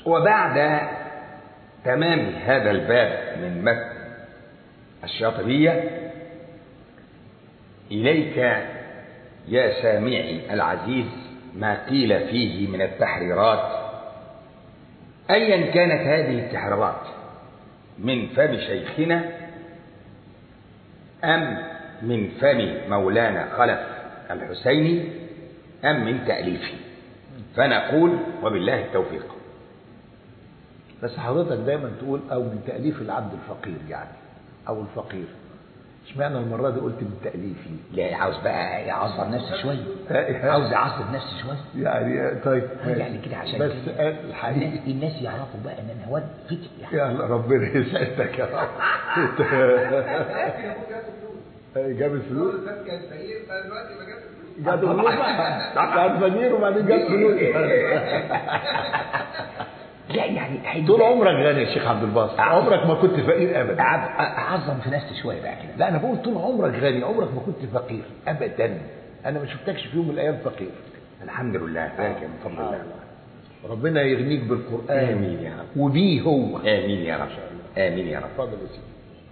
وبعد تمام هذا الباب من متن الشاطبية إليك يا سامعي العزيز ما قيل فيه من التحريرات أيا كانت هذه التحريرات من فم شيخنا أم من فم مولانا خلف الحسيني أم من تأليفه فنقول وبالله التوفيق بس حضرتك دايما تقول او من تاليف العبد الفقير يعني او الفقير اشمعنى المره دي قلت من تاليفي لا عاوز بقى يعظم نفسي شوية عاوز أعظم نفسي شوية يعني طيب يعني كده عشان بس كده. قال الحقيقه الناس, الناس يعرفوا بقى ان انا واد فتي يعني يا ربنا يسعدك يا رب جاب الفلوس كان فقير فدلوقتي ما جاب فلوس جاب فلوس كان فقير وبعدين جاب فلوس لا يعني حلو. طول عمرك غني يا شيخ عبد الباسط عمرك ما كنت فقير ابدا أع- اعظم في نفسي شويه بقى كده لا انا بقول طول عمرك غني عمرك ما كنت فقير ابدا انا ما شفتكش في يوم من الايام فقير الحمد لله ذلك من فضل الله ربنا يغنيك بالقران آمين يا رب. وبيه هو امين يا رب امين يا رب اتفضل يا سيدي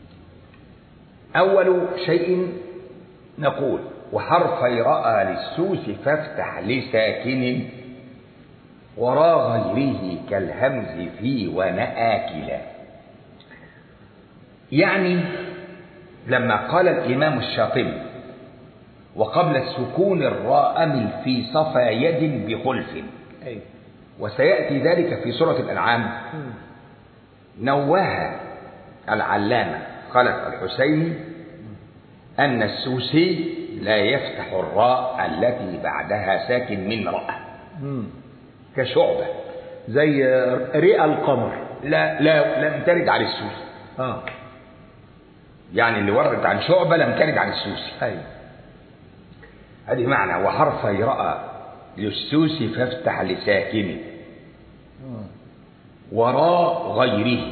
اول شيء نقول وحرفي راى للسوس فافتح لساكن وراء غيره كالهمز في ونآكلا يعني لما قال الإمام الشاطبي وقبل السكون الراء أمل في صفا يد بخلف ايوه وسيأتي ذلك في سورة الأنعام نوه العلامة خلف الحسيني أن السوسي لا يفتح الراء التي بعدها ساكن من رأى مم. كشعبة زي رئة القمر لا لا لم ترد على السوسي اه يعني اللي ورد عن شعبة لم ترد عن السوسي ايوه هذه معنى وحرفي رأى للسوسي فافتح لساكن وراء غيره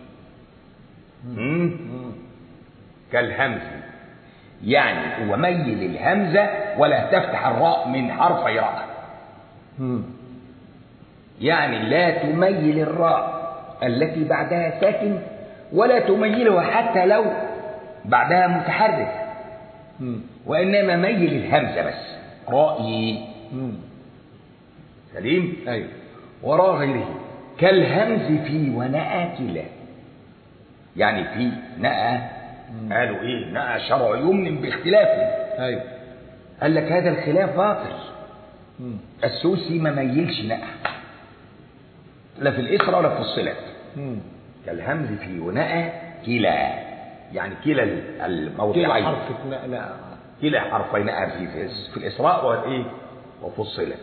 مم؟ كالهمز يعني وميل الهمزة ولا تفتح الراء من حرفي رأى مم. يعني لا تميل الراء التي بعدها ساكن ولا تميلها حتى لو بعدها متحرك مم. وإنما ميل الهمزة بس رأيي مم. سليم ايوه وراء غيره كالهمز في ونأى كلا يعني في نأى قالوا ايه نأى شرع يمن باختلافه ايوه قال لك هذا الخلاف باطل مم. السوسي ما ميلش نأى لا في الإسرة ولا في الصلة مم. كالهمز في ونأى كلا يعني كلا كلا الموضعين حرف لا لا كلا حرفي نأى في في, في الإسراء وإيه وفصلت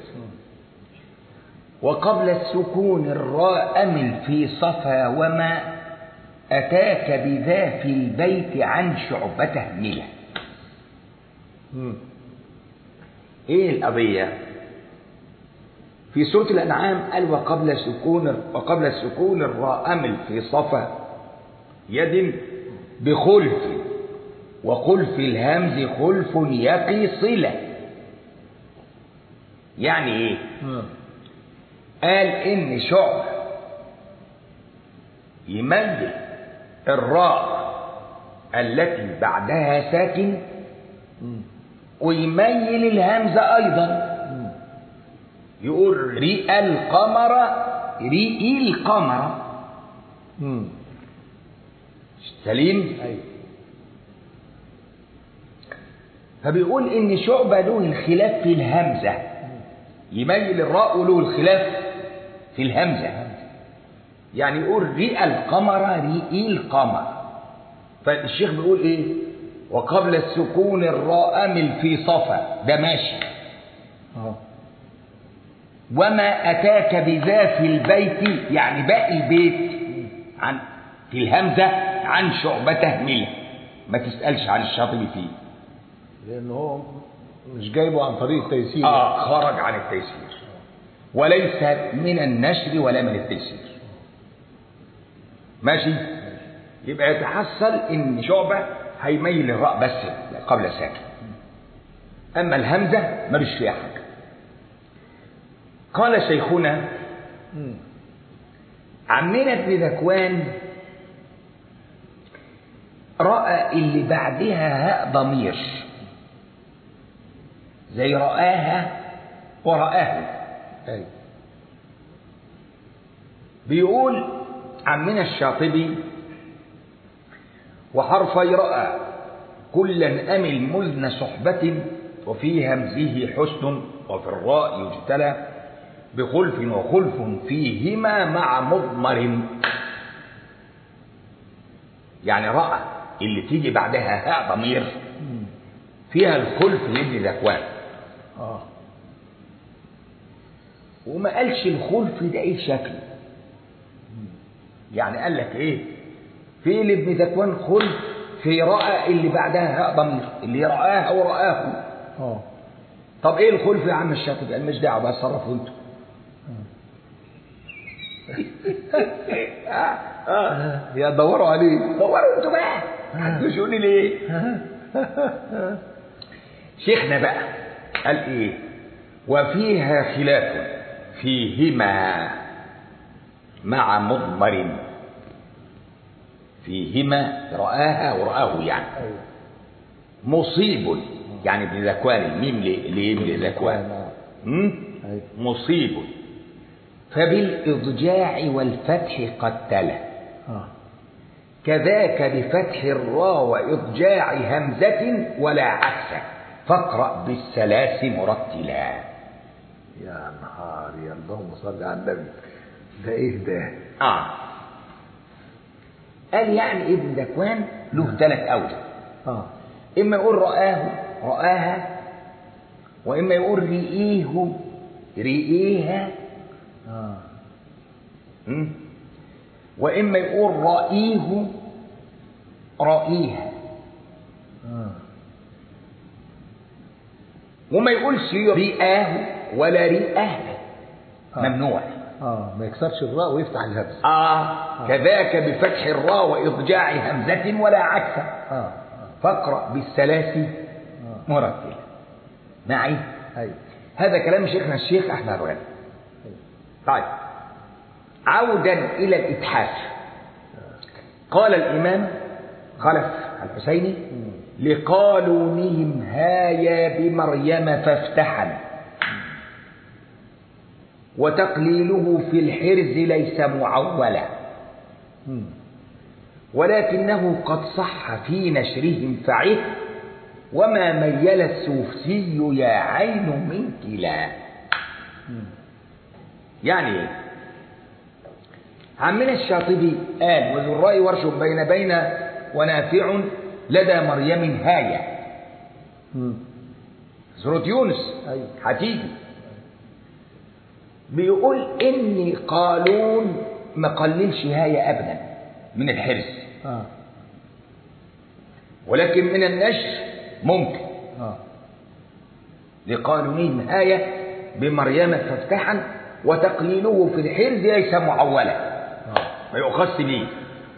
وقبل السكون الراء أمل في صفا وما أتاك بذا في البيت عن شعبته ملة مم. إيه القضية في سورة الأنعام قال وقبل سكون وقبل السكون الراء أمل في صفا يد بخلف وخلف الهمز خلف يقي صلة يعني إيه مم. قال ان شعب يميل الراء التي بعدها ساكن مم. ويميل الهمزة أيضا يقول رئ القمر رئ القمر مم. سليم ايوه فبيقول ان شعبة له الخلاف في الهمزة يميل الراء وله الخلاف في الهمزة يعني يقول رئ القمر رئ القمر فالشيخ بيقول ايه وقبل السكون الراء مل في صفا ده ماشي اه وما أتاك بذا في البيت يعني باقي البيت عن في الهمزة عن شعبته ملة ما تسألش عن الشاطبي فيه لان هو مش جايبه عن طريق التيسير آه خرج عن التيسير وليس من النشر ولا من التيسير ماشي يبقى يتحصل ان شعبة هيميل الراء بس قبل ساكن اما الهمزة ملوش فيها حاجة قال شيخنا مم. عمنا ابن ذكوان رأى اللي بعدها هاء ضمير زي رآها ورآه أيوة بيقول عمنا الشاطبي وحرفي رأى كلا أمل مزن صحبة وفي همزه حسن وفي الراء يجتلى بخلف وخلف فيهما مع مضمر يعني رأى اللي تيجي بعدها هاء ضمير فيها الخلف لابن ذكوان اه وما قالش الخلف ده ايه شكله يعني قال لك ايه في لابن ذكوان خلف في رأى اللي بعدها هاء ضمير اللي رآها ورآه اه طب ايه الخلف يا عم الشاطبي قال مش دعوه بقى اتصرفوا انتوا آه آه يا دوروا عليه دوروا انتوا بقى هتدوشوني ليه شيخنا بقى قال ايه وفيها خلاف فيهما مع مضمر فيهما رآها ورآه يعني ايوه مصيب يعني ابن ذكوان الميم ل- لابن ذكوان آه. م? أيوة. مصيب فبالإضجاع والفتح قد تلا اه كذاك بفتح الراء وإضجاع همزة ولا عكس فاقرأ بالثلاث مرتلا يا نهار يا اللهم صل على النبي ده ايه ده آه قال يعني ابن ذكوان له ثلاث أوجه اه إما يقول رآه رآها وإما يقول رئيه رئيها اه م? وإما يقول رأيه رأيها اه وما يقولش رئاه ولا رئاه آه. ممنوع اه ما يكسرش الراء ويفتح الهمزه آه كذاك بفتح الراء وإضجاع همزة ولا عكس اه اه فاقرأ بالثلاث اه مرتلا معي ايوه هذا كلام شيخنا الشيخ أحمد غانم طيب عودا إلى الإتحاف قال الإمام خلف الحسيني لقالونهم هايا بمريم فافتحا وتقليله في الحرز ليس معولا مم. ولكنه قد صح في نشرهم فعه وما ميل السوسي يا عين منك لا يعني ايه عمنا الشاطبي قال وذو الرأي ورش بين بين ونافع لدى مريم هاية مم. سورة يونس ايوه هتيجي بيقول إن قالون ما قللش هاية أبدا من الحرص اه ولكن من النشر ممكن اه لقانونهم آية بمريم فافتحا وتقليله في الحرز ليس معولا اه ما يؤخذ به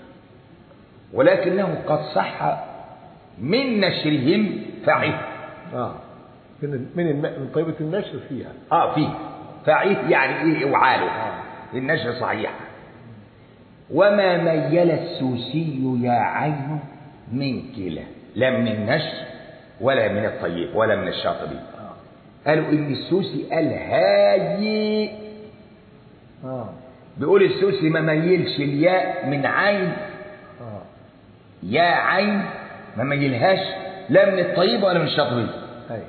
ولكنه قد صح من نشرهم فعه اه من ال- من الم... من طيبه النشر فيها اه فيه فعه يعني ايه اوعاله آه. النشر صحيح وما ميل السوسي يا عين من كلا لا من النشر ولا من الطيب ولا من الشاطبي اه قالوا ان السوسي قال هاي اه بيقول السوسي ما ميلش الياء من عين اه يا عين ما ميلهاش لا من الطيب ولا من الشاطبي ايوه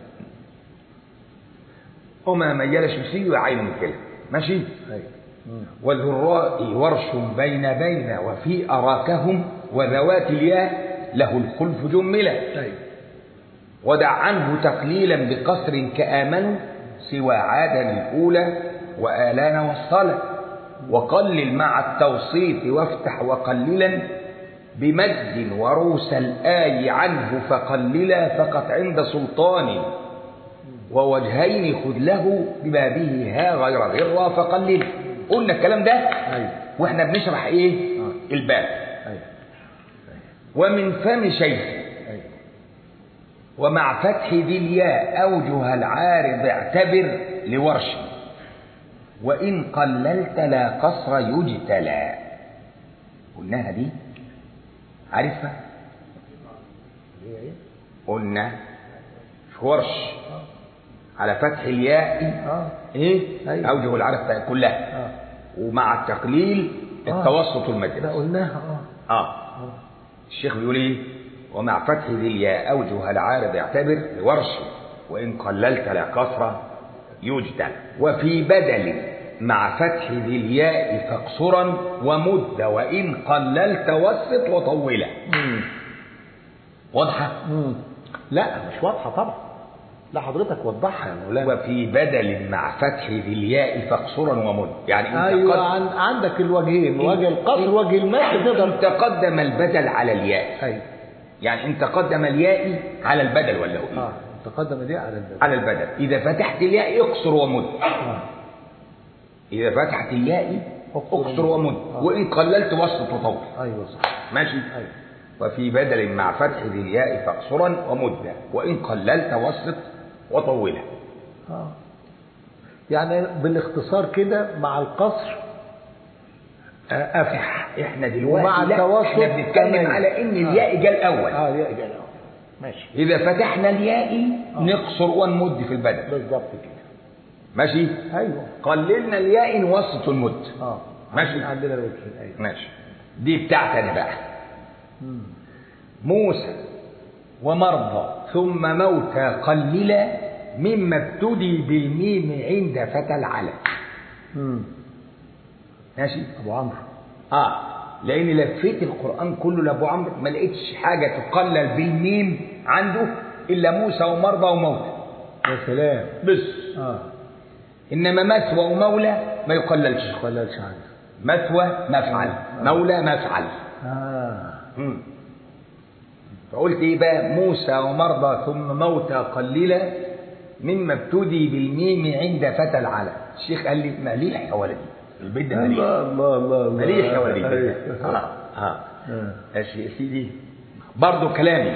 وما ميل السوسي يا عين من كلا ماشي ايوه مم. والذراء ورش بين بين وفي أراكهم وذوات الياء له الخلف جملة ايوه ودع عنه تقليلا بقصر كآمنوا سوى عادا الأولى وآلان والصلاة وقلل مع التوصيف وافتح وقللا بمد وروس الآي عنه فقللا فقط عند سلطان ووجهين خذ له ببابه ها غير غرة فقلل قلنا الكلام ده ايوه واحنا بنشرح ايه آه. الباب ايوه ومن فم شيخ ايوه ومع فتح ذي الياء أوجه العارض اعتبر لورش وإن قللت لا قصر يجتلى قلناها دي عارفها هي ايه قلنا في ورش على فتح الياء اه ايه أيوة. اوجه العرف كلها اه ومع التقليل آه. التوسط المدرسي ده قلناها اه اه اه الشيخ بيقول ايه ومع فتح ذي الياء اوجه العارض اعتبر لورش وان قللت لا كسره يجتل وفي بدل مع فتح ذي الياء فاقصرا ومد وان قللت وسط وطولا مم. واضحه مم. لا مش واضحه طبعا لا حضرتك وضحها يا مولانا وفي بدل مع فتح ذي الياء فاقصرا ومد يعني انت ايوه قد عن عندك الوجهين وجه القصر وجه المد تقدر تقدم البدل على الياء ايوه يعني انت قدم الياء على البدل ولا هو إيه؟ اه تقدم دي على الباب على البدل إذا فتحت الياء اقصر ومد اه إذا فتحت الياء اقصر اقصر ومد آه. وإن قللت وسط وطول ايوه صح ماشي ايوه وفي بدل مع فتح ذي الياء فاقصرا ومدا وإن قللت وسط وطولا اه يعني بالاختصار كده مع القصر آه، افح احنا دلوقتي ومع لا التوسط احنا بنتكلم كمان. على ان آه. الياء جاء الاول اه يا جدع ماشي اذا فتحنا الياء آه. نقصر ونمد في البدل بالظبط كده ماشي ايوه قللنا الياء نوسط ونمد اه ماشي. عندنا الوجهين ايوه ماشي دي بتاعتي انا بقى مم. موسى ومرضى ثم موتى قللا مما ابتدي بالميم عند فتى العلم مم. ماشي ابو عمرو اه لاني لفيت القران كله لابو عمرو ما لقيتش حاجه تقلل بالميم عنده الا موسى ومرضى وموتى يا سلام بس اه انما مثوى ومولى ما يقللش ما قللش عنه مثوى مفعل مولى مفعل اه مم. فقلت ايه بقى موسى ومرضى ثم موتى قليلا مما ابتدي بالميم عند فتى العلم الشيخ قال لي مليح يا ولدي البيت ده مليح الله الله الله الله مليح يا ولدي أيوة. اه اه آه. ماشي يا سيدي برضه كلامي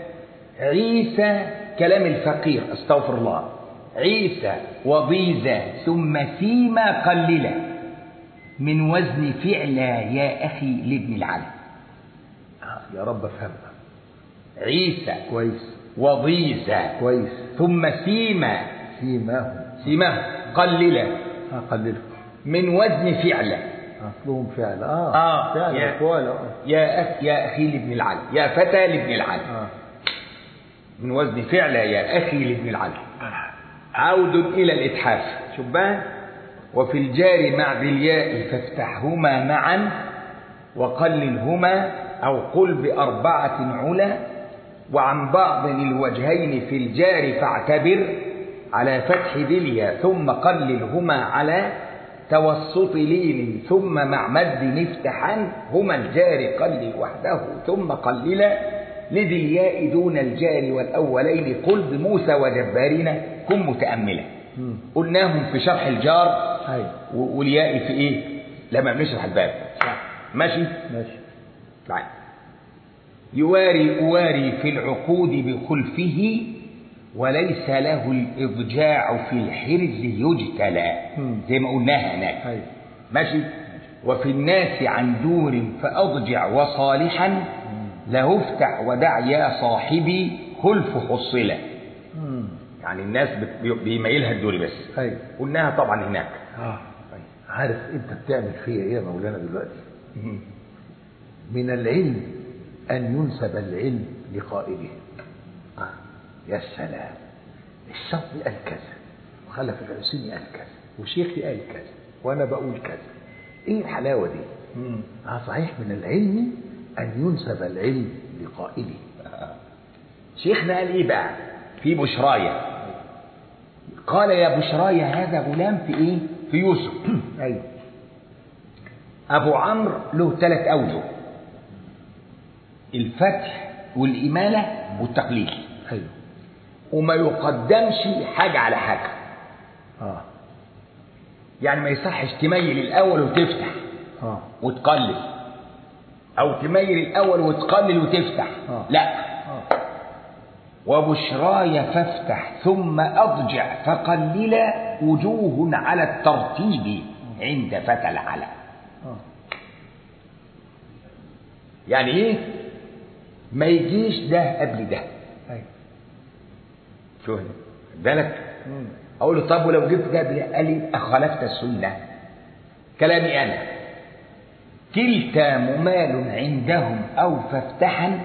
عيسى كلام الفقير استغفر الله عيسى وضيزة ثم فيما قللا من وزن فعلا يا أخي لابن العلم آه، يا رب افهمها عيسى كويس وضيزة كويس ثم سيما فيما هم سيماه قللا اقلله من وزن فعلا اصلهم فعل اه آه، فعل يا- اقوال اه يا أخ يا أخي لابن العلم يا فتى لابن العلم اه من وزن فعل يا أخي لابن العلم عود إلى الإتحاف شوف بقى وفي الجار مع ذي الياء فافتحهما معا وقللهما أو قل بأربعة علا وعن بعض الوجهين في الجار فاعتبر على فتح ذي الياء ثم قللهما على توسط لين ثم مع مد افتحا هما الجار قلل وحده ثم قللا لذي الياء دون الجار والأولين قل بموسى وجبارنا كن متأملا مم. قلناهم في شرح الجار ايوه و- والياء في ايه لما بنشرح الباب ماشي ماشي طيب يواري أواري في العقود بخلفه وليس له الإضجاع في الحرز يجتلى مم. زي ما قلناها هناك ايوه ماشي وفي الناس عن دور فأضجع وصالحا له افتح ودع يا صاحبي خلف حصلة مم. يعني الناس بت- بي- بيميلها الدوري بس ايوه قلناها طبعا هناك اه عارف انت بتعمل فيا ايه يا مولانا دلوقتي من العلم ان ينسب العلم لقائله آه. يا سلام الشرطي قال كذا وخلف العسيمي قال كذا وشيخي قال كذا وانا بقول كذا ايه الحلاوه دي اه صحيح من العلم ان ينسب العلم لقائله شيخنا قال ايه بقى في بشراية قال يا بشراية هذا غلام في ايه في يوسف ايوه ابو عمرو له ثلاث اوجه الفتح والإمالة والتقليل ايوه وما يقدمش حاجة على حاجة اه يعني ما يصحش تميل الأول وتفتح اه وتقلل أو تميل الأول وتقلل وتفتح آه. لا اه وبشراي فافتح ثم أضجع فقللا وجوه على الترتيب عند فتى العلا اه يعني ايه ما يجيش ده قبل ده ايوه شو هنا بالك مم. اقول له طب ولو جبت ده قبل ده قال لي اخالفت السنه كلامي انا كلتا ممال عندهم او فافتحا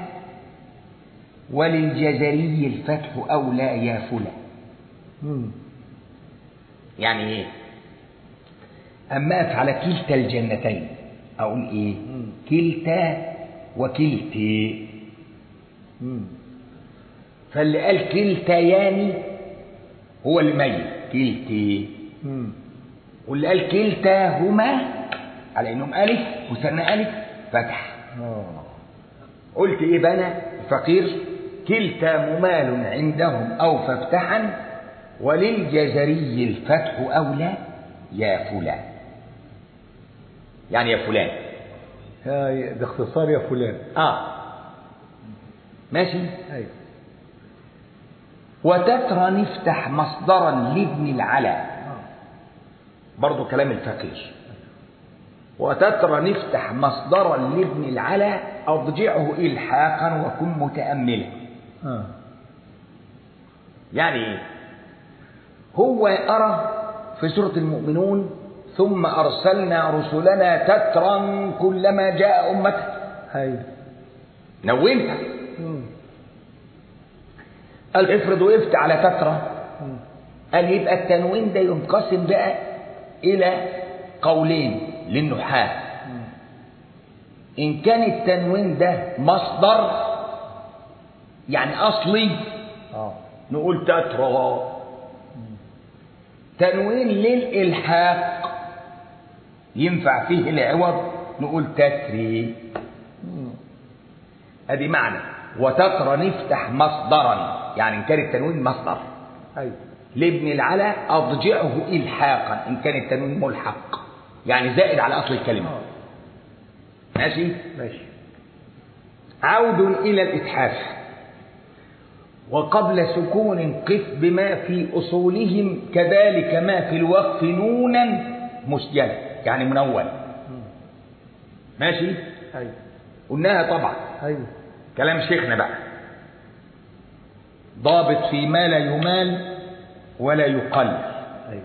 وللجزري الفتح او لا يا فلان مم. يعني ايه اما اقف على كلتا الجنتين اقول ايه مم. كلتا وكلتي مم. فاللي قال كلتيان هو اللي ميت كلتي مم. واللي قال كلتاهما على انهم الف وثنى الف فتح اه قلت ايه بقى انا فقير كلتا ممال عندهم او فافتحا وللجزري الفتح اولى يا فلان يعني يا فلان يا- ده اختصار يا فلان اه ماشي ايوه وتترى نفتح مصدرا لابن العلا اه برضو كلام الفقير وتترى نفتح مصدرا لابن العلا أضجعه إلحاقا وكن متأملا اه يعني إيه؟ هو أرى في سورة المؤمنون ثم أرسلنا رسلنا تترا كلما جاء أمة ايوه نونت مم. قال افرض وقفت على تترا مم. قال يبقى التنوين ده ينقسم بقى إلى قولين للنحاة مم. إن كان التنوين ده مصدر يعني أصلي اه نقول تترى تنوين للإلحاق ينفع فيه العوض نقول تتري مم. ادي معنى وتترى نفتح مصدرا يعني ان كان التنوين مصدر ايوه لابن العلا اضجعه الحاقا ان كان التنوين ملحق يعني زائد على اصل الكلمه اه ماشي ماشي عود الى الاتحاف وقبل سكون قف بما في اصولهم كذلك ما في الوقف نونا مسجلا يعني منون مم. ماشي ايوه قلناها طبعا ايوه كلام شيخنا بقى ضابط في ما لا يمال ولا يقل ايوه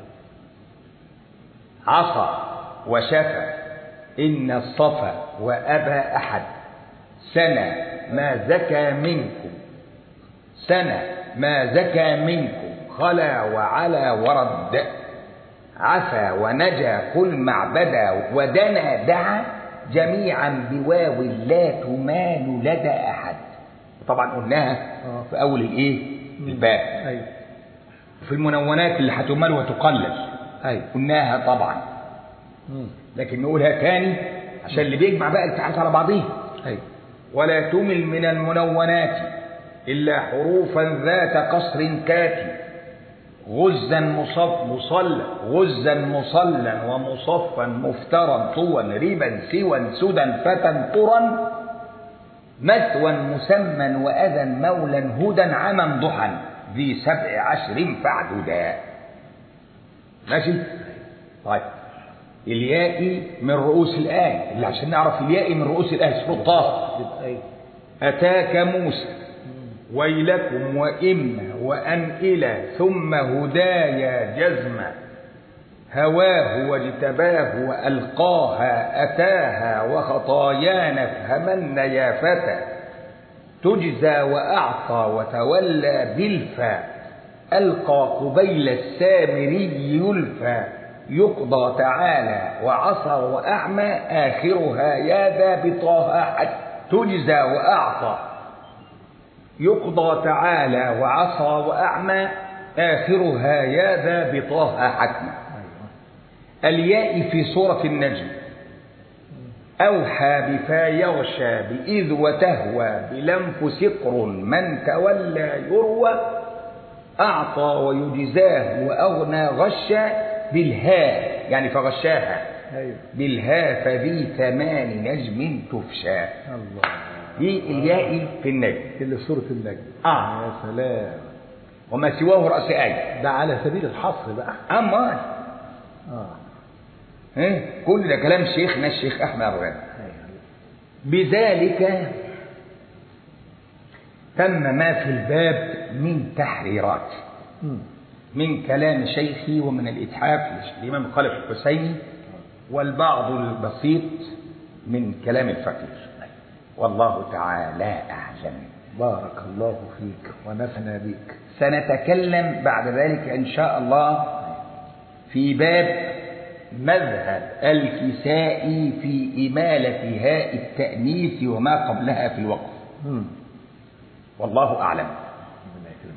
عصى وشفى إن الصفا وأبى أحد سنى ما زكى منكم سنى ما زكى منكم خلا وعلا ورد عفا ونجا قل معبدا ودنا دعا جميعا بواو لا تمال لدى أحد طبعا قلناها آه. في أول الإيه الباب ايوه في المنونات اللي هتمال وتقلل ايوه قلناها طبعا مم. لكن نقولها تاني عشان اللي بيجمع بقى التحاس على بعضيه ايوه ولا تمل من المنونات إلا حروفا ذات قصر كاتي غزا مصف مصلى غزا مصلا ومصفا مفترا طوا ريبا سوى سدى فتى طرا مثوى مسمى وأذى مولا هدى عما ضحى ذي سبع عشر فاعددا ماشي طيب الياء من رؤوس الآية اللي عشان نعرف الياء من رؤوس الآية سورة طه يبقى ايوه أتاك موسى ويلكم وإما وأن إلى ثم هدايا جزما هواه واجتباه وألقاها أتاها وخطايانا افهمن يا فتى تجزى وأعطى وتولى بالفاء ألقى قبيل السامري يلفى يقضى تعالى وعصى وأعمى آخرها يا ذا بطه حتى تجزى وأعطى يقضى تعالى وعصى وأعمى آخرها يا ذا بطه حتما الياء في سورة النجم أوحى بفا يغشى بإذ وتهوى بلنف سقر من تولى يروى أعطى ويجزاه وأغنى غشى بالهاء يعني فغشاها ايوه بالهاء فذي ثمان نجم تفشى الله في الياء في النجم اللي في سورة النجم آه. يا سلام وما سواه رأس آية ده على سبيل الحصر بقى أما اه إيه؟ كل ده كلام شيخنا الشيخ أحمد أبو غالي أيوة. بذلك تم ما في الباب من تحريرات مم. من كلام شيخي ومن الإتحاف للإمام خالد الحسيني والبعض البسيط من كلام الفقير والله تعالى أعلم بارك الله فيك ونفعنا بك سنتكلم بعد ذلك إن شاء الله في باب مذهب الكسائي في إمالة هاء التأنيث وما قبلها في الوقف مم. والله أعلم